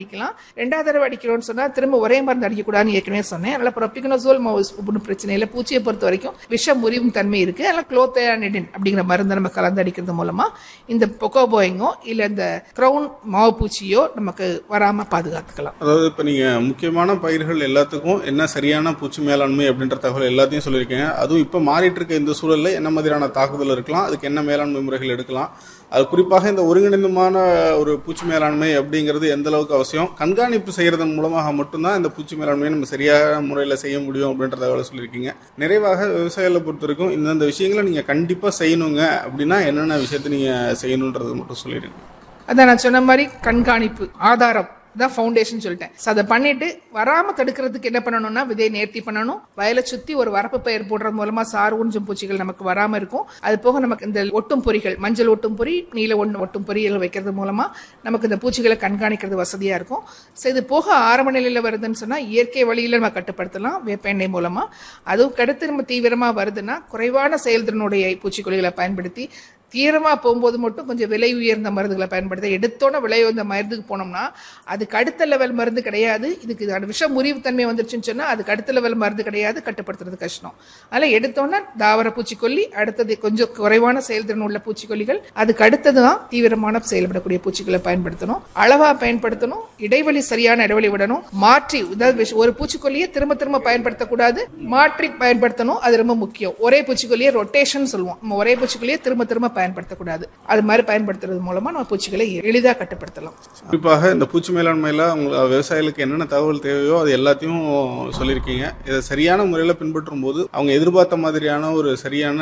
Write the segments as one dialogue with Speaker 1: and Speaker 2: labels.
Speaker 1: அடிக்கலாம் ரெண்டாவது தடவை அடிக்கிறோம்னு சொன்னா திரும்ப ஒரே மருந்து அடிக்கக்கூடாதுன்னு ஏற்கனவே சொன்னேன் அதனால ப்ரொபிகனோசோல் ஒன்றும் பிரச்சனை இல்லை பூச்சியை பொறுத்த வரைக்கும் விஷ முறிவும் தன்மை இருக்கு அதனால குளோத்தயானிடின் அப்படிங்கிற மருந்தை நம்ம கலந்து அடிக்கிறது மூலமா இந்த பொக்கோபோயிங்கோ இல்ல இந்த கிரவுன் மாவு பூச்சியோ நமக்கு வராம பாதுகாத்துக்கலாம்
Speaker 2: அதாவது இப்போ நீங்கள் முக்கியமான பயிர்கள் எல்லாத்துக்கும் என்ன சரியான பூச்சி மேலாண்மை அப்படின்ற தகவல் எல்லாத்தையும் சொல்லியிருக்கீங்க அதுவும் இப்போ மாறிட்டு இருக்க இந்த சூழலில் என்ன மாதிரியான தாக்குதல் இருக்கலாம் அதுக்கு என்ன மேலாண்மை முறைகள் எடுக்கலாம் அது குறிப்பாக இந்த ஒருங்கிணைந்தமான ஒரு பூச்சி மேலாண்மை அப்படிங்கிறது எந்த அளவுக்கு அவசியம் கண்காணிப்பு செய்யறதன் மூலமாக மட்டும்தான் இந்த பூச்சி மேலாண்மையை நம்ம சரியான முறையில் செய்ய முடியும் அப்படின்ற தகவலை சொல்லியிருக்கீங்க நிறைவாக விவசாயிகளை பொறுத்த வரைக்கும் இந்தந்த விஷயங்களை நீங்கள் கண்டிப்பாக செய்யணுங்க அப்படின்னா என்னென்ன விஷயத்தை நீங்கள் செய்யணுன்றதை மட்டும் சொல்லிடுங்க
Speaker 1: அதான் நான் சொன்ன மாதிரி கண்காணிப்பு ஆதாரம் தான் ஃபவுண்டேஷன் சொல்லிட்டேன் So அதை பண்ணிட்டு வராம தடுக்கிறதுக்கு என்ன பண்ணணும்னா விதையை நேர்த்தி பண்ணணும் வயலை சுத்தி ஒரு வரப்பு பயிர் போடுறது மூலமா சார் ஊஞ்சம் பூச்சிகள் நமக்கு வராம இருக்கும் அது போக நமக்கு இந்த ஒட்டும் பொறிகள் மஞ்சள் ஒட்டும் பொறி நீல ஒன்று ஒட்டும் பொறிகள் வைக்கிறது மூலமா நமக்கு இந்த பூச்சிகளை கண்காணிக்கிறது வசதியா இருக்கும் ஸோ இது போக ஆரம்ப நிலையில வருதுன்னு சொன்னா இயற்கை வழியில நம்ம கட்டுப்படுத்தலாம் வேப்ப எண்ணெய் மூலமா அதுவும் கடுத்து நம்ம தீவிரமா வருதுன்னா குறைவான செயல்திறனுடைய பூச்சிக்கொல்லிகளை பயன்படுத்தி தீவிரமா போகும்போது மட்டும் கொஞ்சம் விலை உயர்ந்த மருந்துகளை பயன்படுத்த எடுத்தோன்னே விலை உயர்ந்த மருந்துக்கு போனோம்னா அதுக்கு அடுத்த லெவல் மருந்து கிடையாது இதுக்கு இது விஷ முறிவு தன்மை வந்துருச்சுன்னு சொன்னா அதுக்கு அடுத்த லெவல் மருந்து கிடையாது கட்டுப்படுத்துறது கஷ்டம் அதனால எடுத்தோன்னே தாவர பூச்சிக்கொல்லி அடுத்தது கொஞ்சம் குறைவான செயல்திறன் உள்ள பூச்சிக்கொல்லிகள் அதுக்கு அடுத்தது தான் தீவிரமான செயல்படக்கூடிய பூச்சிகளை பயன்படுத்தணும் அளவா பயன்படுத்தணும் இடைவெளி சரியான இடைவெளி விடணும் மாற்றி அதாவது விஷ- ஒரு பூச்சிக்கொல்லியை திரும்ப திரும்ப பயன்படுத்தக்கூடாது மாற்றி பயன்படுத்தணும் அது ரொம்ப முக்கியம் ஒரே பூச்சிக்கொல்லியை ரொட்டேஷன் சொல்லுவோம் நம்ம ஒரே பூச்சிக்கொல்லியை திரும்ப திரும்ப பயன்படுத்தக்கூடாது அது மாதிரி பயன்படுத்துறது மூலமா நம்ம பூச்சிகளை எளிதாக கட்டுப்படுத்தலாம்
Speaker 2: குறிப்பாக இந்த பூச்சி மேலாண்மையில் உங்க விவசாயிகளுக்கு என்னென்ன தகவல் தேவையோ அது எல்லாத்தையும் சொல்லியிருக்கீங்க இதை சரியான முறையில் பின்பற்றும் போது அவங்க எதிர்பார்த்த மாதிரியான ஒரு சரியான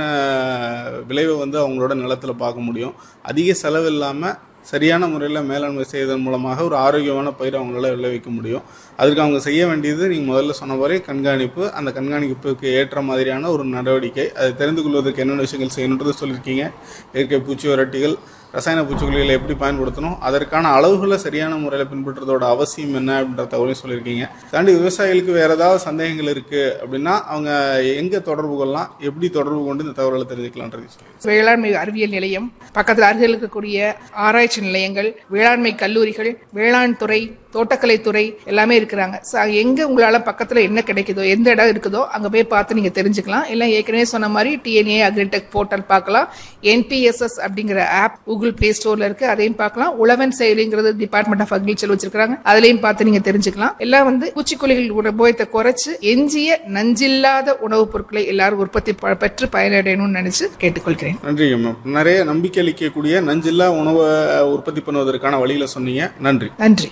Speaker 2: விளைவை வந்து அவங்களோட நிலத்துல பார்க்க முடியும் அதிக செலவு இல்லாமல் சரியான முறையில் மேலாண்மை செய்வதன் மூலமாக ஒரு ஆரோக்கியமான பயிரை அவங்களால விளைவிக்க முடியும் அதுக்கு அவங்க செய்ய வேண்டியது நீங்கள் முதல்ல சொன்ன மாதிரி கண்காணிப்பு அந்த கண்காணிப்புக்கு ஏற்ற மாதிரியான ஒரு நடவடிக்கை அதை தெரிந்து கொள்வதற்கு என்னென்ன விஷயங்கள் செய்யணுன்றது சொல்லியிருக்கீங்க இயற்கை பூச்சி விரட்டிகள் ரசாயன பூச்சிக்கொல்லிகளை எப்படி பயன்படுத்தணும் அதற்கான அளவுகளை சரியான முறையில் பின்பற்றுறதோட அவசியம் என்ன அப்படின்ற தகவலையும் சொல்லியிருக்கீங்க தாண்டி விவசாயிகளுக்கு வேற ஏதாவது சந்தேகங்கள் இருக்கு அப்படின்னா அவங்க எங்க தொடர்பு கொள்ளலாம் எப்படி தொடர்பு கொண்டு இந்த தகவல்களை தெரிஞ்சுக்கலான்றது சொல்லுங்க
Speaker 1: வேளாண்மை அறிவியல் நிலையம் பக்கத்தில் அருகில் இருக்கக்கூடிய ஆராய்ச்சி நிலையங்கள் வேளாண்மை கல்லூரிகள் வேளாண் துறை தோட்டக்கலை துறை எல்லாமே இருக்கிறாங்க So, எங்க உங்களால பக்கத்துல என்ன கிடைக்குதோ எந்த இடம் இருக்குதோ அங்க போய் பார்த்து நீங்க தெரிஞ்சுக்கலாம் இல்லை ஏற்கனவே சொன்ன மாதிரி டிஎன்ஏ அக்ரிடெக் போர்ட்டல் பார்க்கலாம் என்பிஎஸ்எஸ் அப்படிங்கிற ஆப் கூகுள் பிளே ஸ்டோர்ல இருக்கு அதையும் பார்க்கலாம் உழவன் செயலிங்கிறது டிபார்ட்மெண்ட் ஆஃப் அக்ரிகல்ச்சர் வச்சிருக்காங்க அதுலயும் பார்த்து நீங்க தெரிஞ்சுக்கலாம் எல்லாம் வந்து பூச்சிக்கொல்லிகள் உபயோகத்தை குறைச்சு எஞ்சிய நஞ்சில்லாத உணவுப் பொருட்களை எல்லாரும் உற்பத்தி ப- பெற்று பயனடையணும்னு நினைச்சு கேட்டுக்கொள்கிறேன்
Speaker 2: நன்றி மேம் நிறைய நம்பிக்கை அளிக்கக்கூடிய நஞ்சில்லா உணவை உற்பத்தி பண்ணுவதற்கான வழிகளை சொன்னீங்க நன்றி
Speaker 1: நன்றி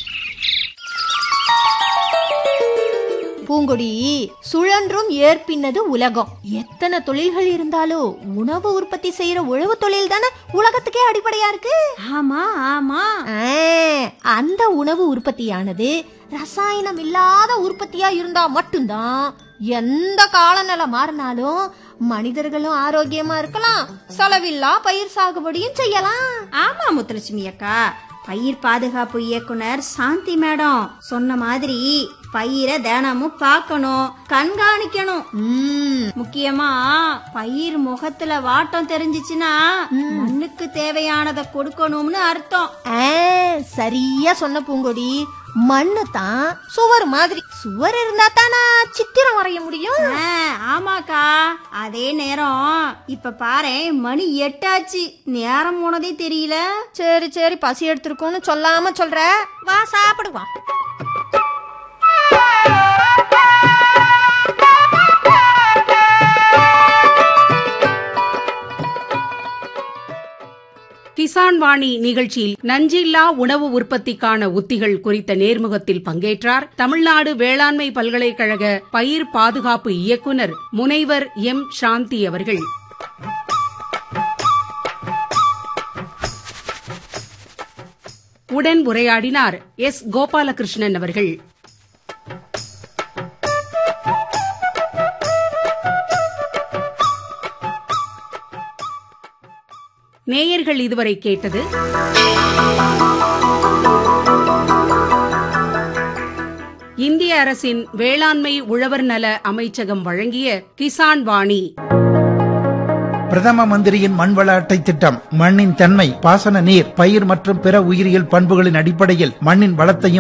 Speaker 3: பூங்கொடி சுழன்றும் ஏற்பின்னது உலகம் எத்தனை தொழில்கள் இருந்தாலும் உணவு உற்பத்தி செய்யற உழவு தொழில் தானே உலகத்துக்கே அடிப்படையா இருக்கு
Speaker 4: ஆமா ஆமா
Speaker 3: ஆ, அந்த உணவு உற்பத்தியானது ரசாயனம் இல்லாத உற்பத்தியா இருந்தா மட்டும்தான் எந்த காலநிலை மாறினாலும் மனிதர்களும் ஆரோக்கியமா இருக்கலாம் செலவில்லா பயிர் சாகுபடியும் செய்யலாம்
Speaker 4: ஆமா முத்துலட்சுமி அக்கா பயிர் பாதுகாப்பு இயக்குனர் சாந்தி மேடம் சொன்ன மாதிரி பயிரை தினமும் பார்க்கணும் கண்காணிக்கணும்
Speaker 3: ம்,
Speaker 4: முக்கியமா பயிர் முகத்துல வாட்டம் தெரிஞ்சிச்சுன்னா மண்ணுக்கு தேவையானதை கொடுக்கணும்னு அர்த்தம்
Speaker 3: ஆ, சரியா சொன்ன பூங்கொடி மண்ணு தான் சுவர் மாதிரி சுவர் இருந்தா தானே சித்திரம் வரைய முடியும்
Speaker 4: ஆ, ஆமாக்கா அதே நேரம் இப்ப பாரு மணி எட்டாச்சு நேரம் போனதே தெரியல
Speaker 3: சரி சரி பசி எடுத்திருக்கோன்னு சொல்லாம சொல்ற வா சாப்பிடுவான்
Speaker 5: கிசான் வாணி நிகழ்ச்சியில் நஞ்சில்லா உணவு உற்பத்திக்கான உத்திகள் குறித்த நேர்முகத்தில் பங்கேற்றார் தமிழ்நாடு வேளாண்மை பல்கலைக்கழக பயிர் பாதுகாப்பு இயக்குனர் முனைவர் எம் சாந்தி அவர்கள் உடன் உரையாடினார் எஸ் கோபாலகிருஷ்ணன் அவர்கள் நேயர்கள் இதுவரை கேட்டது இந்திய அரசின் வேளாண்மை உழவர் நல அமைச்சகம் வழங்கிய கிசான் வாணி
Speaker 6: பிரதம மந்திரியின் மண்வள அட்டை திட்டம் மண்ணின் தன்மை பாசன நீர் பயிர் மற்றும் பிற உயிரியல் பண்புகளின் அடிப்படையில் மண்ணின் வளத்தையும்